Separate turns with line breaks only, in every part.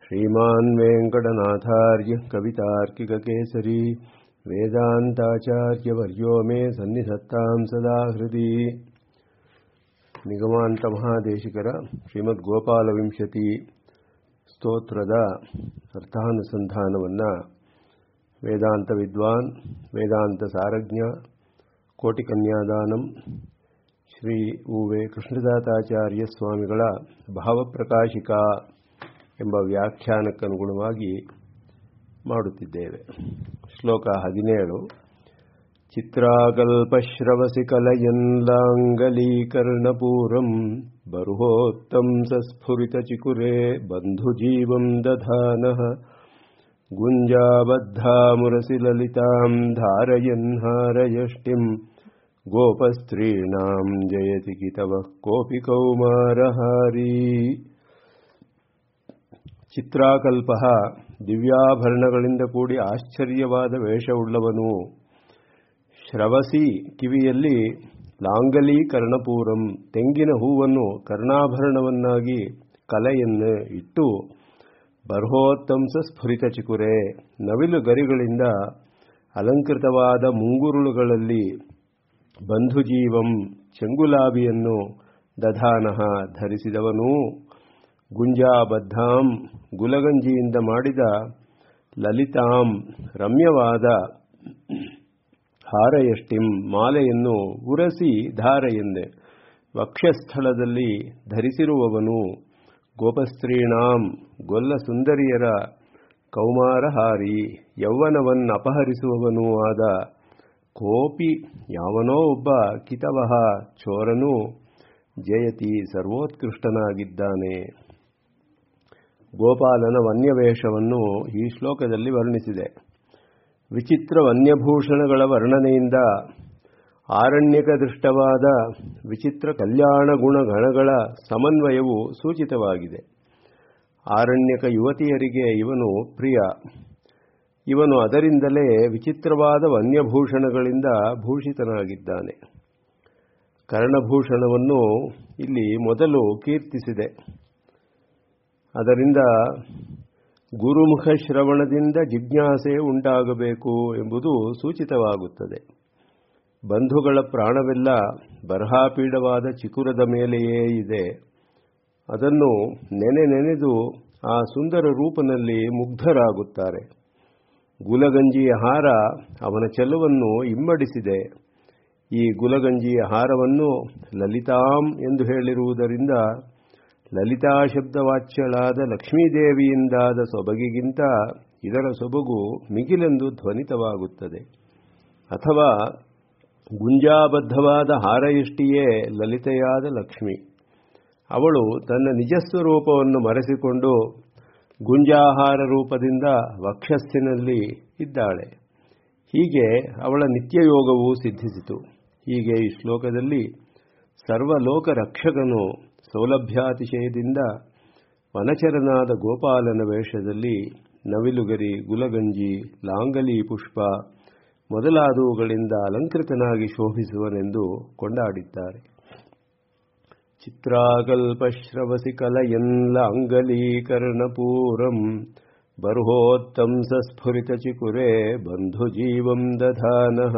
श्रीमान् वेङ्कटनाथार्यः कवितार्किककेसरी वेदान्ताचार्यवर्यो मे सन्निधत्तां सदा हृदि ನಿಗಮಾಂತ ಮಹಾದೇಶಿಕರ ಶ್ರೀಮದ್ ಗೋಪಾಲವಿಂಶತಿ ಸ್ತೋತ್ರದ ಅರ್ಥಾನುಸಂಧಾನವನ್ನು ವೇದಾಂತ ವಿದ್ವಾನ್ ವೇದಾಂತ ಸಾರಜ್ಞ ಕೋಟಿ ಕನ್ಯಾದಾನಂ ಶ್ರೀ ಉವೆ ಕೃಷ್ಣದಾತಾಚಾರ್ಯ ಸ್ವಾಮಿಗಳ ಭಾವಪ್ರಕಾಶಿಕ ಎಂಬ ವ್ಯಾಖ್ಯಾನಕ್ಕನುಗುಣವಾಗಿ ಮಾಡುತ್ತಿದ್ದೇವೆ ಶ್ಲೋಕ ಹದಿನೇಳು ಚಿತ್ರಾಕಲ್ಪಶ್ರವಸಿ ಕಲಯನ್ಲಾಂಗಲೀಕರ್ಣಪೂರಂ ಬರುಹೋತ್ತಂ ಸಸ್ಫುರಿತಚಿಕುರೆ ಬಂಧುಜೀವಂ ದಧಾನಃ ಗುಂಜಾಬದ್ಧಾಮುರಸಿ ಲಲಿತಾಂ ಧಾರಯನ್ಹಾರಯಷ್ಟಿಂ ಗೋಪಸ್ತ್ರೀಣಾಂ ಜಯತಿ ಕಿತವಃ ಕೋಪಿ ಕೌಮಾರಹಾರಿ ಚಿತ್ರಾಕಲ್ಪ ದಿವ್ಯಾಭರಣಗಳಿಂದ ಕೂಡಿ ಆಶ್ಚರ್ಯವಾದ ವೇಷವುಳ್ಳವನು ಶ್ರವಸಿ ಕಿವಿಯಲ್ಲಿ ಲಾಂಗಲಿ ಕರ್ಣಪೂರಂ ತೆಂಗಿನ ಹೂವನ್ನು ಕರ್ಣಾಭರಣವನ್ನಾಗಿ ಕಲೆಯನ್ನು ಇಟ್ಟು ಬರ್ಹೋತ್ತಂಸ ಸ್ಫುರಿತ ಚಿಕುರೆ ನವಿಲು ಗರಿಗಳಿಂದ ಅಲಂಕೃತವಾದ ಮುಂಗುರುಳುಗಳಲ್ಲಿ ಬಂಧುಜೀವಂ ಚೆಂಗುಲಾಬಿಯನ್ನು ದಧಾನಃ ಧರಿಸಿದವನು ಗುಂಜಾಬದ್ಧಾಂ ಗುಲಗಂಜಿಯಿಂದ ಮಾಡಿದ ಲಲಿತಾಂ ರಮ್ಯವಾದ ಹಾರಯಷ್ಟಿಂ ಮಾಲೆಯನ್ನು ಉರಸಿ ಧಾರೆಯೆಂದೆ ವಕ್ಷಸ್ಥಳದಲ್ಲಿ ಧರಿಸಿರುವವನು ಗೋಪಸ್ತ್ರೀಣಾಂ ಗೊಲ್ಲ ಸುಂದರಿಯರ ಕೌಮಾರಹಾರಿ ಯೌವನವನ್ನಪಹರಿಸುವವನೂ ಆದ ಕೋಪಿ ಯಾವನೋ ಒಬ್ಬ ಕಿತವಹ ಚೋರನು ಜಯತಿ ಸರ್ವೋತ್ಕೃಷ್ಟನಾಗಿದ್ದಾನೆ ಗೋಪಾಲನ ವನ್ಯವೇಷವನ್ನು ಈ ಶ್ಲೋಕದಲ್ಲಿ ವರ್ಣಿಸಿದೆ ವಿಚಿತ್ರ ವನ್ಯಭೂಷಣಗಳ ವರ್ಣನೆಯಿಂದ ಆರಣ್ಯಕ ದೃಷ್ಟವಾದ ವಿಚಿತ್ರ ಕಲ್ಯಾಣ ಗುಣಗಣಗಳ ಸಮನ್ವಯವು ಸೂಚಿತವಾಗಿದೆ ಆರಣ್ಯಕ ಯುವತಿಯರಿಗೆ ಇವನು ಪ್ರಿಯ ಇವನು ಅದರಿಂದಲೇ ವಿಚಿತ್ರವಾದ ವನ್ಯಭೂಷಣಗಳಿಂದ ಭೂಷಿತನಾಗಿದ್ದಾನೆ ಕರ್ಣಭೂಷಣವನ್ನು ಇಲ್ಲಿ ಮೊದಲು ಕೀರ್ತಿಸಿದೆ ಅದರಿಂದ ಗುರುಮುಖ ಶ್ರವಣದಿಂದ ಜಿಜ್ಞಾಸೆ ಉಂಟಾಗಬೇಕು ಎಂಬುದು ಸೂಚಿತವಾಗುತ್ತದೆ ಬಂಧುಗಳ ಪ್ರಾಣವೆಲ್ಲ ಬರಹಾಪೀಡವಾದ ಚಿಕುರದ ಮೇಲೆಯೇ ಇದೆ ಅದನ್ನು ನೆನೆ ನೆನೆದು ಆ ಸುಂದರ ರೂಪನಲ್ಲಿ ಮುಗ್ಧರಾಗುತ್ತಾರೆ ಗುಲಗಂಜಿಯ ಹಾರ ಅವನ ಚೆಲುವನ್ನು ಇಮ್ಮಡಿಸಿದೆ ಈ ಗುಲಗಂಜಿಯ ಹಾರವನ್ನು ಲಲಿತಾಂ ಎಂದು ಹೇಳಿರುವುದರಿಂದ ಲಲಿತಾ ಶಬ್ದವಾಚ್ಯಳಾದ ಲಕ್ಷ್ಮೀದೇವಿಯಿಂದಾದ ಸೊಬಗಿಗಿಂತ ಇದರ ಸೊಬಗು ಮಿಗಿಲೆಂದು ಧ್ವನಿತವಾಗುತ್ತದೆ ಅಥವಾ ಗುಂಜಾಬದ್ಧವಾದ ಹಾರಯಷ್ಟಿಯೇ ಲಲಿತೆಯಾದ ಲಕ್ಷ್ಮಿ ಅವಳು ತನ್ನ ನಿಜಸ್ವರೂಪವನ್ನು ಮರೆಸಿಕೊಂಡು ಗುಂಜಾಹಾರ ರೂಪದಿಂದ ವಕ್ಷಸ್ಥಿನಲ್ಲಿ ಇದ್ದಾಳೆ ಹೀಗೆ ಅವಳ ನಿತ್ಯಯೋಗವು ಸಿದ್ಧಿಸಿತು ಹೀಗೆ ಈ ಶ್ಲೋಕದಲ್ಲಿ ಸರ್ವಲೋಕ ರಕ್ಷಕನು ಸೌಲಭ್ಯಾತಿಶಯದಿಂದ ವನಚರನಾದ ಗೋಪಾಲನ ವೇಷದಲ್ಲಿ ನವಿಲುಗರಿ ಗುಲಗಂಜಿ ಲಾಂಗಲಿ ಪುಷ್ಪ ಮೊದಲಾದವುಗಳಿಂದ ಅಲಂಕೃತನಾಗಿ ಶೋಭಿಸುವನೆಂದು ಕೊಂಡಾಡಿದ್ದಾರೆ ಚಿತ್ರಾಕಲ್ಪಶ್ರವಸಿ ಕಲಯನ್ಲಾಂಗಲೀಕರ್ಣಪೂರಂ ಬರ್ಹೋತ್ತಂಸ ಸ್ಫುರಿತ ಚಿಕುರೆ ಬಂಧುಜೀವಂ ದಧಾನಃ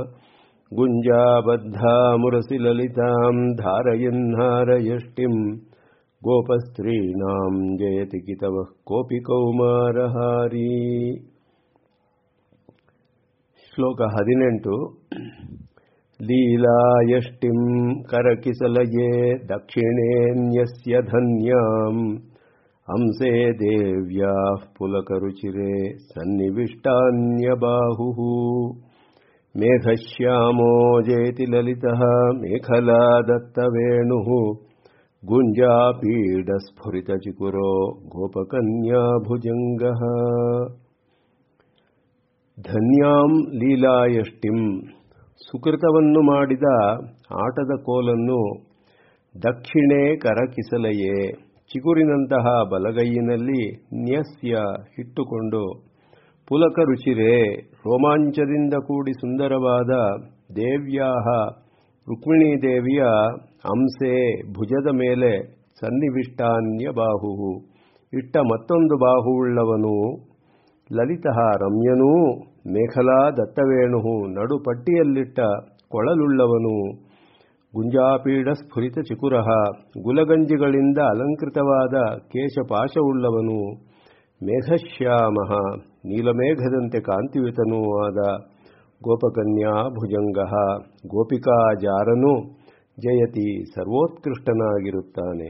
ಗುಂಜಾಬದ್ಧಾಮುರಸಿ ಲಲಿತಾಂ ಧಾರಯನ್ಹಾರಯಷ್ಟಿಂ ಗೋಪಸ್ತ್ರೀಣಾಂ ಜಯತಿ ಕಿತವಃ ಕೋಪಿ ಕೌಮಾರಹಾರಿ ಶ್ಲೋಕ ಹದಿನೆಂಟು ಲೀಲಾಯಷ್ಟಿಂ ಕರಕಿಸಲಯೇ ದಕ್ಷಿಣೇನ್ಯಸ್ಯ ಧನ್ಯಾಂ ಹಂಸೆ ದೇವ್ಯಾಃ ಪುಲಕರುಚಿರೆ ಸನ್ನಿವಿಷ್ಟಾನ್ಯಬಾಹುಃ ಮೇಘಶ್ಯಾಮೋ ಜಯತಿ ಲಲಿತಃ ಮೇಖಲಾ ದತ್ತವೇಣುಃ ಗುಂಜಾಪೀಡಸ್ಫುರಿತಚಿಕುರೋ ಗೋಪಕನ್ಯಾಭುಜಂಗಃ ಧನ್ಯಾಂ ಲೀಲಾಯಷ್ಟಿಂ ಸುಕೃತವನ್ನು ಮಾಡಿದ ಆಟದ ಕೋಲನ್ನು ದಕ್ಷಿಣೆ ಕರಕಿಸಲೆಯೇ ಚಿಗುರಿನಂತಹ ಬಲಗೈಯಿನಲ್ಲಿ ನ್ಯಸ್ಯ ಇಟ್ಟುಕೊಂಡು ಪುಲಕ ರುಚಿರೇ ರೋಮಾಂಚದಿಂದ ಕೂಡಿ ಸುಂದರವಾದ ದೇವ್ಯಾಹ ರುಕ್ಮಿಣೀ ದೇವಿಯ ಅಂಸೆ ಭುಜದ ಮೇಲೆ ಸನ್ನಿವಿಷ್ಟಾನ್ಯ ಬಾಹು ಇಟ್ಟ ಮತ್ತೊಂದು ಬಾಹುವುಳ್ಳವನು ಲಲಿತ ರಮ್ಯನೂ ಮೇಖಲಾ ದತ್ತವೇಣು ನಡು ಪಟ್ಟಿಯಲ್ಲಿಟ್ಟ ಕೊಳಲುಳ್ಳವನು ಗುಂಜಾಪೀಡ ಸ್ಫುರಿತ ಚಿಕುರಹ ಗುಲಗಂಜಿಗಳಿಂದ ಅಲಂಕೃತವಾದ ಕೇಶಪಾಶವುಳ್ಳವನು ಮೇಘಶ್ಯಾಮ ನೀಲಮೇಘದಂತೆ ಕಾಂತಿಯುತನೂ ಆದ ಗೋಪಕನ್ಯಾ ಭುಜಂಗ ಗೋಪಿಕಾಜಾರನು ಜಯತಿ ಸರ್ವೋತ್ಕೃಷ್ಟನಾಗಿರುತ್ತಾನೆ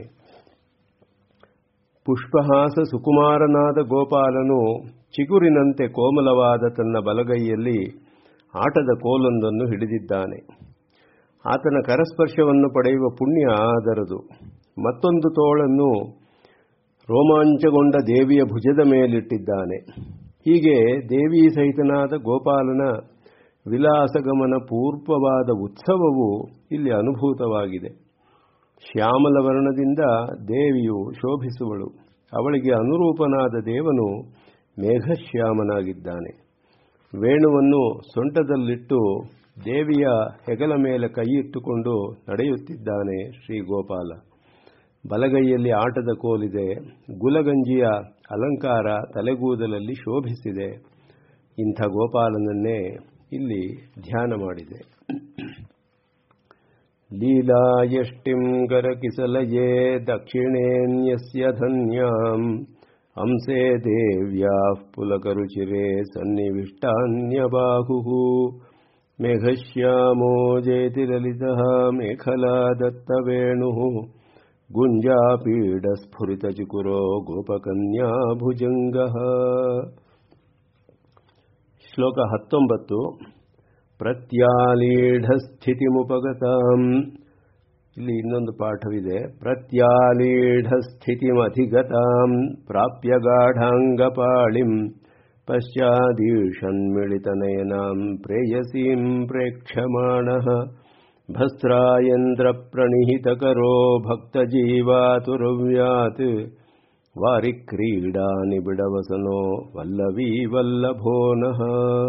ಪುಷ್ಪಹಾಸ ಸುಕುಮಾರನಾದ ಗೋಪಾಲನು ಚಿಗುರಿನಂತೆ ಕೋಮಲವಾದ ತನ್ನ ಬಲಗೈಯಲ್ಲಿ ಆಟದ ಕೋಲೊಂದನ್ನು ಹಿಡಿದಿದ್ದಾನೆ ಆತನ ಕರಸ್ಪರ್ಶವನ್ನು ಪಡೆಯುವ ಪುಣ್ಯ ಅದರದು ಮತ್ತೊಂದು ತೋಳನ್ನು ರೋಮಾಂಚಗೊಂಡ ದೇವಿಯ ಭುಜದ ಮೇಲಿಟ್ಟಿದ್ದಾನೆ ಹೀಗೆ ದೇವಿ ಸಹಿತನಾದ ಗೋಪಾಲನ ವಿಲಾಸಗಮನ ಪೂರ್ವವಾದ ಉತ್ಸವವು ಇಲ್ಲಿ ಅನುಭೂತವಾಗಿದೆ ಶ್ಯಾಮಲ ವರ್ಣದಿಂದ ದೇವಿಯು ಶೋಭಿಸುವಳು ಅವಳಿಗೆ ಅನುರೂಪನಾದ ದೇವನು ಮೇಘಶ್ಯಾಮನಾಗಿದ್ದಾನೆ ವೇಣುವನ್ನು ಸೊಂಟದಲ್ಲಿಟ್ಟು ದೇವಿಯ ಹೆಗಲ ಮೇಲೆ ಕೈಯಿಟ್ಟುಕೊಂಡು ನಡೆಯುತ್ತಿದ್ದಾನೆ ಶ್ರೀ ಗೋಪಾಲ ಬಲಗೈಯಲ್ಲಿ ಆಟದ ಕೋಲಿದೆ ಗುಲಗಂಜಿಯ ಅಲಂಕಾರ ತಲೆಗೂದಲಲ್ಲಿ ಶೋಭಿಸಿದೆ ಇಂಥ ಗೋಪಾಲನನ್ನೇ ಇಲ್ಲಿ ಧ್ಯಾನ ಮಾಡಿದೆ ಲೀಲಾಯಷ್ಟಿಂ ಗರಕಿಸಲಯೇ ದಕ್ಷಿಣೇನ್ಯಸ್ಯ ಧನ್ಯಾಂ ಹಂಸೆ ದೇವ್ಯಾಃ ಪುಲಕರುಚಿರೆ ಸನ್ನಿವಿಷ್ಟಾನ್ಯಬಾಹುಃ ಮೇಘಶ್ಯಾಮೋ ಜಯತಿ ಲಲಿತಃ ಮೇಖಲಾ ದತ್ತವೇಣುಃ ಗುಂಜಾಪೀಡಸ್ಫುರಿತಚಿಕುರೋ ಗೋಪಕನ್ಯಾ ಭುಜಂಗಃ ಶ್ಲೋಕ ಹತ್ತೊಂಬತ್ತು ಪ್ರತ್ಯಾಲೀಢಸ್ಥಿತಿಮುಪಗತಾಂ ಇಲ್ಲಿ ಇನ್ನೊಂದು ಪಾಠವಿದೆ ಪ್ರತ್ಯಾಲೀಢಸ್ಥಿತಿಮಧಿಗತಾಂ ಪ್ರಾಪ್ಯ ಗಾಢಾಂಗಪಾಳಿಂ ಪಶ್ಚಾದೀಷನ್ಮಿಳಿತನಯನಾಂ ಪ್ರೇಯಸೀಂ ಪ್ರೇಕ್ಷಮಾಣಃ ಭಸ್ರಾಯಂದ್ರಪ್ರಣಿಹಿತಕರೋ ಭಕ್ತಜೀವಾತುರವ್ಯಾತ್ ವಾರಿಕ್ರೀಡಾ ನಿಬಿಡವಸನೋ ವಲ್ಲವೀ ವಲ್ಲಭೋನಃ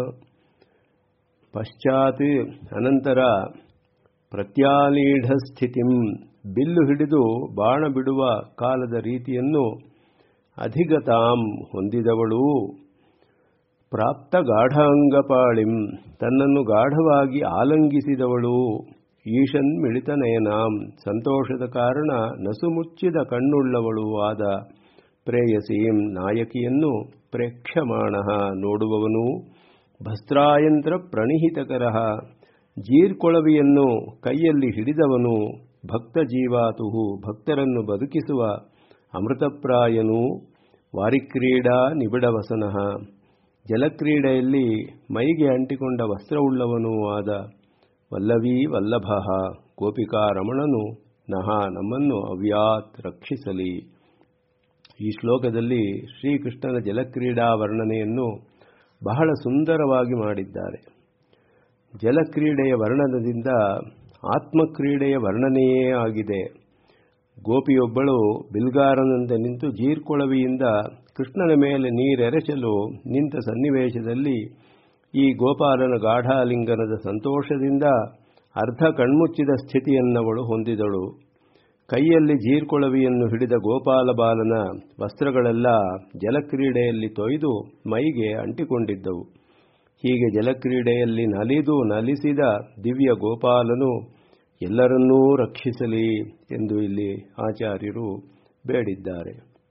ಪಶ್ಚಾತ್ ಅನಂತರ ಪ್ರತ್ಯಾಲೀಢ ಸ್ಥಿತಿಂ ಬಿಲ್ಲು ಹಿಡಿದು ಬಾಣ ಬಿಡುವ ಕಾಲದ ರೀತಿಯನ್ನು ಅಧಿಗತಾಂ ಹೊಂದಿದವಳು ಪ್ರಾಪ್ತ ಗಾಢಾಂಗಪಾಳಿಂ ತನ್ನನ್ನು ಗಾಢವಾಗಿ ಆಲಂಗಿಸಿದವಳು ಈಶನ್ ಮಿಳಿತನಯನಾಂ ಸಂತೋಷದ ಕಾರಣ ನಸುಮುಚ್ಚಿದ ಕಣ್ಣುಳ್ಳವಳು ಆದ ಪ್ರೇಯಸೀಂ ನಾಯಕಿಯನ್ನು ಪ್ರೇಕ್ಷಮಾಣ ನೋಡುವವನು ಭಸ್ತ್ರಾಯಂತ್ರ ಪ್ರಣಿಹಿತಕರ ಜೀರ್ಕೊಳವಿಯನ್ನು ಕೈಯಲ್ಲಿ ಹಿಡಿದವನು ಭಕ್ತ ಜೀವಾತು ಭಕ್ತರನ್ನು ಬದುಕಿಸುವ ಅಮೃತಪ್ರಾಯನು ವಾರಿಕ್ರೀಡಾ ನಿಬಿಡವಸನಃ ಜಲಕ್ರೀಡೆಯಲ್ಲಿ ಮೈಗೆ ಅಂಟಿಕೊಂಡ ವಸ್ತ್ರವುಳ್ಳವನೂ ಆದ ವಲ್ಲವೀ ವಲ್ಲಭ ಗೋಪಿಕಾರಮಣನು ನಹ ನಮ್ಮನ್ನು ಅವ್ಯಾತ್ ರಕ್ಷಿಸಲಿ ಈ ಶ್ಲೋಕದಲ್ಲಿ ಶ್ರೀಕೃಷ್ಣನ ಜಲಕ್ರೀಡಾ ವರ್ಣನೆಯನ್ನು ಬಹಳ ಸುಂದರವಾಗಿ ಮಾಡಿದ್ದಾರೆ ಜಲಕ್ರೀಡೆಯ ವರ್ಣನದಿಂದ ಆತ್ಮಕ್ರೀಡೆಯ ವರ್ಣನೆಯೇ ಆಗಿದೆ ಗೋಪಿಯೊಬ್ಬಳು ಬಿಲ್ಗಾರನಂತೆ ನಿಂತು ಜೀರ್ಕೊಳವಿಯಿಂದ ಕೃಷ್ಣನ ಮೇಲೆ ನೀರೆರಚಲು ನಿಂತ ಸನ್ನಿವೇಶದಲ್ಲಿ ಈ ಗೋಪಾಲನ ಗಾಢಾಲಿಂಗನದ ಸಂತೋಷದಿಂದ ಅರ್ಧ ಕಣ್ಮುಚ್ಚಿದ ಸ್ಥಿತಿಯನ್ನವಳು ಹೊಂದಿದಳು ಕೈಯಲ್ಲಿ ಜೀರ್ಕೊಳವಿಯನ್ನು ಹಿಡಿದ ಗೋಪಾಲ ಬಾಲನ ವಸ್ತ್ರಗಳೆಲ್ಲ ಜಲಕ್ರೀಡೆಯಲ್ಲಿ ತೊಯ್ದು ಮೈಗೆ ಅಂಟಿಕೊಂಡಿದ್ದವು ಹೀಗೆ ಜಲಕ್ರೀಡೆಯಲ್ಲಿ ನಲಿದು ನಲಿಸಿದ ದಿವ್ಯ ಗೋಪಾಲನು ಎಲ್ಲರನ್ನೂ ರಕ್ಷಿಸಲಿ ಎಂದು ಇಲ್ಲಿ ಆಚಾರ್ಯರು ಬೇಡಿದ್ದಾರೆ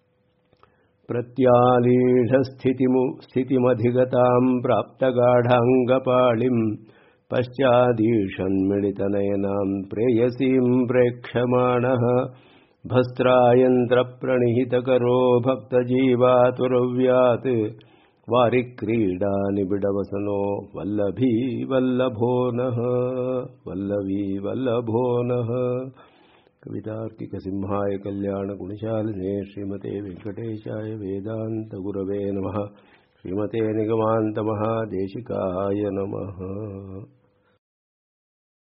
ಪ್ರತ್ಯಾಲೀಢ ಸ್ಥಿತಿಮು ಸ್ಥಿತಿಮಧಿಗತಾಂ ಪ್ರಾಪ್ತಗಾಢಾಂಗಪಾಳಿಂ ಪಶ್ಚಾದೀಷನ್ಮಿಳಿತನಯನಾಂ ಪ್ರೇಯಸೀಂ ಪ್ರೇಕ್ಷಮಾಣಃ ಭಸ್ತ್ರಾಯಂತ್ರಪ್ರಣಿಹಿತಕರೋ ಭಕ್ತಜೀವಾತುರವ್ಯಾತ್ ವಾರಿಕ್ರೀಡಾ ನಿಬಿಡವಸನೋ ವಲ್ಲಭೀ ವಲ್ಲಭೋನಃ ವಲ್ಲಭೀ ವಲ್ಲಭೋನಃ कवितार्किकसिंहाय कल्याणगुणशालिने श्रीमते वेङ्कटेशाय वेदान्तगुरवे नमः श्रीमते निगमान्तमहादेशिकाय नमः